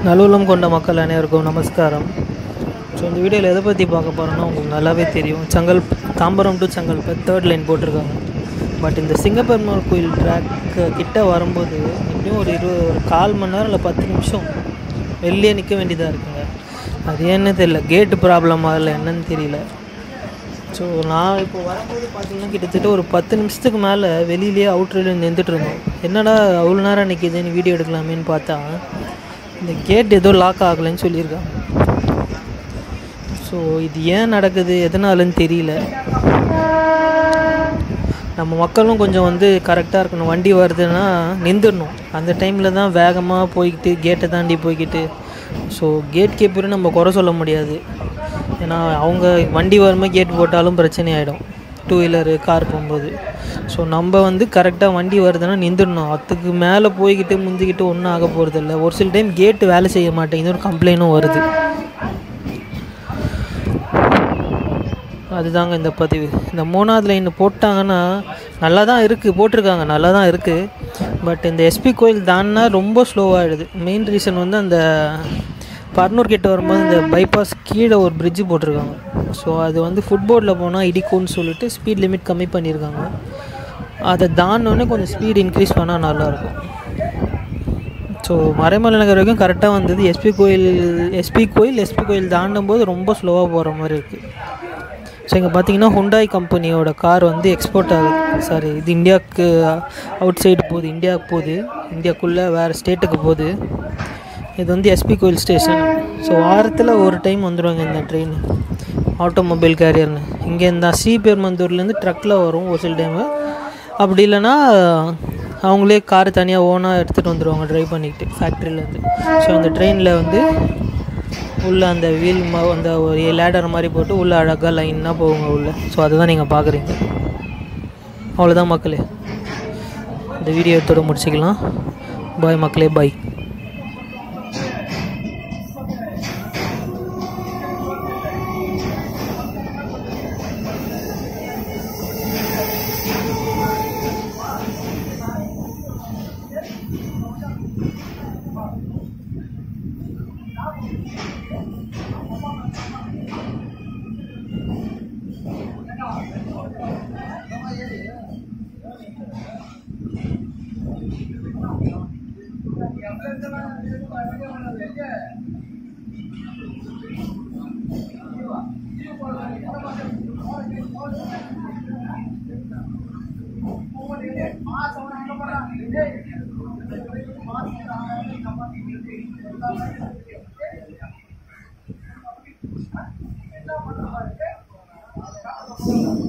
நல்லுள்ளம் கொண்ட மக்கள் அனைவருக்கும் நமஸ்காரம் ஸோ இந்த வீடியோவில் எதை பற்றி பார்க்க போகிறோன்னா உங்களுக்கு நல்லாவே தெரியும் செங்கல் Tambaram to Chengalpattu third line போட்டிருக்காங்க பட் இந்த சிங்கப்பெருமாள் கோயில் ட்ராக் கிட்ட வரும்போது இன்னும் ஒரு இருபது ஒரு கால் மணி நேரம் இல்லை பத்து நிமிஷம் வெளியே நிற்க வேண்டியதாக இருக்குங்க அது ஏன்னு தெரியல கேட்டு ப்ராப்ளமா இல்லை என்னன்னு தெரியல ஸோ நான் இப்போ வரும்போது பார்த்தீங்கன்னா கிட்டத்தட்ட ஒரு பத்து நிமிஷத்துக்கு மேலே வெளியிலேயே அவுட்ரில் நின்றுட்டு இருந்தோம் என்னடா அவ்வளோ நேரம் நிற்கிதுன்னு வீடியோ எடுக்கலாமேன்னு பார்த்தா இந்த கேட் ஏதோ லாக் ஆகலைன்னு சொல்லியிருக்காங்க ஸோ இது ஏன் நடக்குது எதனாலன்னு தெரியல நம்ம மக்களும் கொஞ்சம் வந்து கரெக்டாக இருக்கணும் வண்டி வருதுன்னா நின்றுடணும் அந்த டைமில் தான் வேகமாக போய்கிட்டு கேட்டை தாண்டி போய்கிட்டு ஸோ கேட் கீப்பரும் நம்ம குறை சொல்ல முடியாது ஏன்னா அவங்க வண்டி வரும்போது கேட் போட்டாலும் பிரச்சனை ஆகிடும் டூ வீலரு கார் போகும்போது ஸோ நம்ம வந்து கரெக்டாக வண்டி வருதுன்னா நின்றுடணும் அதுக்கு மேலே போய்கிட்டு முந்திக்கிட்டு ஒன்றும் ஆக போகிறதில்ல ஒரு சில டைம் கேட்டு வேலை செய்ய மாட்டேங்குது ஒரு கம்ப்ளைண்ட்டும் வருது அதுதாங்க இந்த பதிவு இந்த மூணாவது லைன் போட்டாங்கன்னா நல்லா தான் இருக்குது போட்டிருக்காங்க நல்லா தான் இருக்குது பட் இந்த எஸ்பி கோயில் தான்னா ரொம்ப ஸ்லோவாகிடுது மெயின் ரீசன் வந்து அந்த பர்னூர் கிட்ட வரும்போது இந்த பைபாஸ் கீழே ஒரு பிரிட்ஜு போட்டிருக்காங்க ஸோ அது வந்து ஃபுட்போர்டில் போனால் இடிக்கும்னு சொல்லிட்டு ஸ்பீட் லிமிட் கம்மி பண்ணியிருக்காங்க அதை தாண்டோடனே கொஞ்சம் ஸ்பீட் இன்க்ரீஸ் பண்ணால் நல்லாயிருக்கும் ஸோ மறைமலை நகர் வரைக்கும் கரெக்டாக வந்தது எஸ்பி கோயில் எஸ்பி கோயில் எஸ்பி கோயில் தாண்டும் போது ரொம்ப ஸ்லோவாக போகிற மாதிரி இருக்குது ஸோ இங்கே பார்த்தீங்கன்னா ஹுண்டாய் கம்பெனியோட கார் வந்து எக்ஸ்போர்ட் ஆகுது சாரி இது இந்தியாவுக்கு அவுட் சைடு போகுது இந்தியாவுக்கு போகுது இந்தியாவுக்குள்ளே வேறு ஸ்டேட்டுக்கு போகுது இது வந்து எஸ்பி கோயில் ஸ்டேஷன் ஸோ வாரத்தில் ஒரு டைம் வந்துடுவாங்க இந்த ட்ரெயின் ஆட்டோமொபைல் கேரியர்னு இங்கே இந்த ஸ்ரீபெருமந்தூர்லேருந்து ட்ரக்கில் வரும் ஒரு சில டைமு அப்படி இல்லைன்னா அவங்களே கார் தனியாக ஓனாக எடுத்துகிட்டு வந்துடுவாங்க ட்ரைவ் பண்ணிக்கிட்டு ஃபேக்ட்ரியிலேருந்து ஸோ அந்த ட்ரெயினில் வந்து உள்ளே அந்த வீல் மா அந்த ஒரு லேடர் மாதிரி போட்டு உள்ளே அழகாக லைனாக போகுங்க உள்ளே ஸோ அதுதான் நீங்கள் பார்க்குறீங்க அவ்வளோதான் மக்களே இந்த வீடியோ எடுத்தோட முடிச்சுக்கலாம் பாய் மக்களே பாய் Thank you.